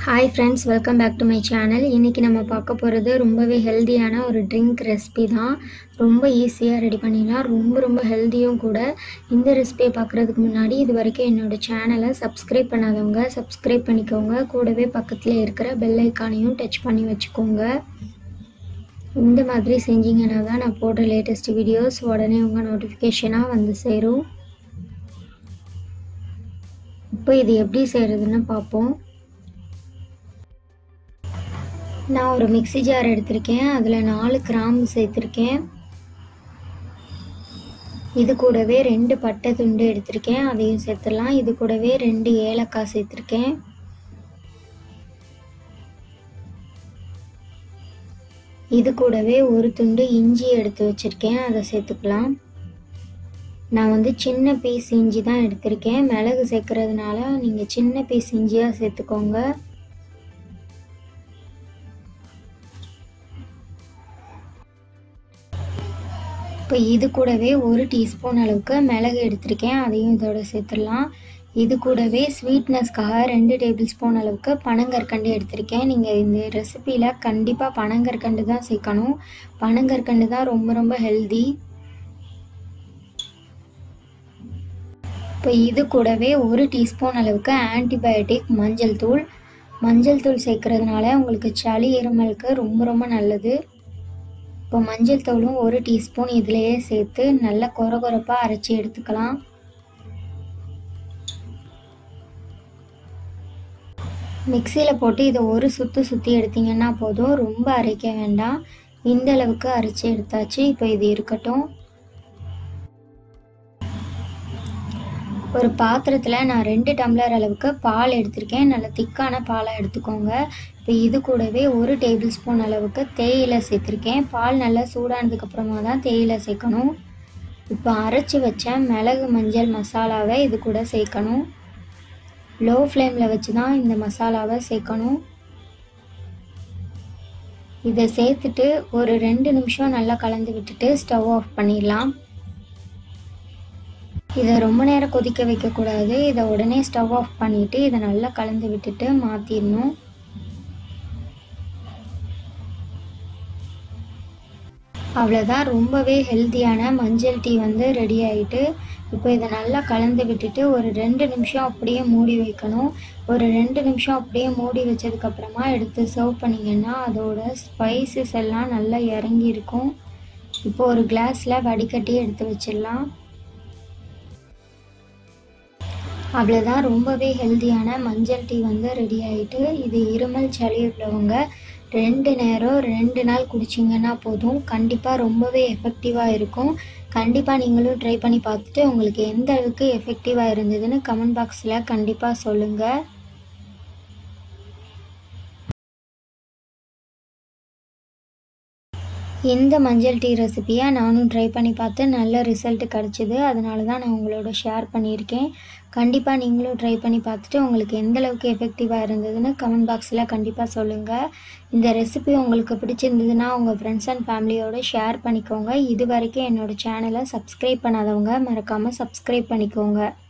hi friends welcome back to my channel இன்றைக்கி நம்ம பார்க்க போகிறது ரொம்பவே ஹெல்தியான ஒரு ட்ரிங்க் ரெசிபி தான் ரொம்ப ஈஸியாக ரெடி பண்ணிடலாம் ரொம்ப ரொம்ப ஹெல்த்தியும் கூட இந்த ரெசிபியை பார்க்குறதுக்கு முன்னாடி இது வரைக்கும் என்னோடய சேனலை சப்ஸ்கிரைப் பண்ணாதவங்க சப்ஸ்கிரைப் பண்ணிக்கோங்க கூடவே பக்கத்தில் இருக்கிற பெல் ஐக்கானையும் டச் பண்ணி வச்சுக்கோங்க இந்த மாதிரி செஞ்சீங்கன்னா தான் நான் போடுற லேட்டஸ்ட் வீடியோஸ் உடனே உங்கள் நோட்டிஃபிகேஷனாக வந்து சேரும் இப்போ இது எப்படி செய்கிறதுன்னு பார்ப்போம் நான் ஒரு மிக்சி ஜார் எடுத்திருக்கேன் அதில் நாலு கிராம்பு சேர்த்துருக்கேன் இது கூடவே ரெண்டு பட்டை துண்டு எடுத்திருக்கேன் அதையும் சேர்த்துடலாம் இது கூடவே ரெண்டு ஏலக்காய் சேர்த்துருக்கேன் இது கூடவே ஒரு துண்டு இஞ்சி எடுத்து வச்சுருக்கேன் அதை சேர்த்துக்கலாம் நான் வந்து சின்ன பீஸ் இஞ்சி தான் எடுத்திருக்கேன் மிளகு சேர்க்கறதுனால நீங்கள் சின்ன பீஸ் இஞ்சியாக சேர்த்துக்கோங்க இப்போ இது கூடவே ஒரு டீஸ்பூன் அளவுக்கு மிளகு எடுத்திருக்கேன் அதையும் இதோட சேர்த்துடலாம் இது கூடவே ஸ்வீட்னஸ்க்காக ரெண்டு டேபிள் ஸ்பூன் அளவுக்கு பனங்கற்கண்டு எடுத்திருக்கேன் நீங்கள் இந்த ரெசிப்பியில் கண்டிப்பாக பனங்கற்கண்டு தான் சேர்க்கணும் பனங்கற்கண்டு தான் ரொம்ப ரொம்ப ஹெல்தி இப்போ இது கூடவே ஒரு டீஸ்பூன் அளவுக்கு ஆன்டிபயோட்டிக் மஞ்சள் தூள் மஞ்சள் தூள் சேர்க்கறதுனால உங்களுக்கு சளி இருமலுக்கு ரொம்ப ரொம்ப நல்லது இப்போ மஞ்சள் தூளும் ஒரு டீஸ்பூன் இதிலேயே சேர்த்து நல்லா கொர கொரப்பாக அரைச்சி எடுத்துக்கலாம் மிக்சியில் போட்டு இதை ஒரு சுற்று சுற்றி எடுத்திங்கன்னா போதும் ரொம்ப அரைக்க வேண்டாம் இந்த அளவுக்கு அரைச்சி எடுத்தாச்சு இப்போ இது இருக்கட்டும் ஒரு பாத்திரத்தில் நான் ரெண்டு டம்ளர் அளவுக்கு பால் எடுத்திருக்கேன் நல்ல திக்கான பாலாக எடுத்துக்கோங்க இப்போ இது கூடவே ஒரு டேபிள் ஸ்பூன் அளவுக்கு தேயிலை சேர்த்துருக்கேன் பால் நல்லா சூடானதுக்கப்புறமா தான் தேயிலை சேர்க்கணும் இப்போ அரைச்சி வச்ச மிளகு மஞ்சள் மசாலாவை இது கூட சேர்க்கணும் லோ ஃப்ளேமில் வச்சு தான் இந்த மசாலாவை சேர்க்கணும் இதை சேர்த்துட்டு ஒரு ரெண்டு நிமிஷம் நல்லா கலந்து விட்டுட்டு ஸ்டவ் ஆஃப் பண்ணிடலாம் இதை ரொம்ப நேரம் கொதிக்க வைக்கக்கூடாது இதை உடனே ஸ்டவ் ஆஃப் பண்ணிவிட்டு இதை நல்லா கலந்து விட்டுட்டு மாற்றிடணும் அவ்வளோதான் ரொம்பவே ஹெல்த்தியான மஞ்சள் டீ வந்து ரெடி ஆகிட்டு இப்போ இதை நல்லா கலந்து விட்டுட்டு ஒரு ரெண்டு நிமிஷம் அப்படியே மூடி வைக்கணும் ஒரு ரெண்டு நிமிஷம் அப்படியே மூடி வச்சதுக்கப்புறமா எடுத்து சர்வ் பண்ணிங்கன்னா அதோட ஸ்பைசஸ் எல்லாம் நல்லா இறங்கி இருக்கும் இப்போ ஒரு கிளாஸில் வடிகட்டி எடுத்து வச்சிடலாம் அவ்வளோதான் ரொம்பவே ஹெல்த்தியான மஞ்சள் டீ வந்து ரெடி ஆகிட்டு இது இருமல் சளி உள்ளவங்க ரெண்டு நேரம் ரெண்டு நாள் குடிச்சிங்கன்னா போதும் கண்டிப்பாக ரொம்பவே எஃபெக்டிவாக இருக்கும் கண்டிப்பாக நீங்களும் ட்ரை பண்ணி பார்த்துட்டு உங்களுக்கு எந்த அளவுக்கு எஃபெக்டிவாக இருந்ததுன்னு கமெண்ட் பாக்ஸில் கண்டிப்பாக சொல்லுங்கள் இந்த மஞ்சள் டீ ரெசிப்பியை நானும் ட்ரை பண்ணி பார்த்து நல்ல ரிசல்ட் கிடச்சிது அதனால தான் நான் உங்களோட ஷேர் பண்ணியிருக்கேன் கண்டிப்பாக நீங்களும் ட்ரை பண்ணி பார்த்துட்டு உங்களுக்கு எந்த அளவுக்கு எஃபெக்டிவாக இருந்ததுன்னு கமெண்ட் பாக்ஸில் கண்டிப்பாக சொல்லுங்கள் இந்த ரெசிபி உங்களுக்கு பிடிச்சிருந்ததுன்னா உங்கள் ஃப்ரெண்ட்ஸ் அண்ட் ஃபேமிலியோடு ஷேர் பண்ணிக்கோங்க இது வரைக்கும் என்னோடய சேனலை சப்ஸ்கிரைப் பண்ணாதவங்க மறக்காமல் சப்ஸ்கிரைப் பண்ணிக்கோங்க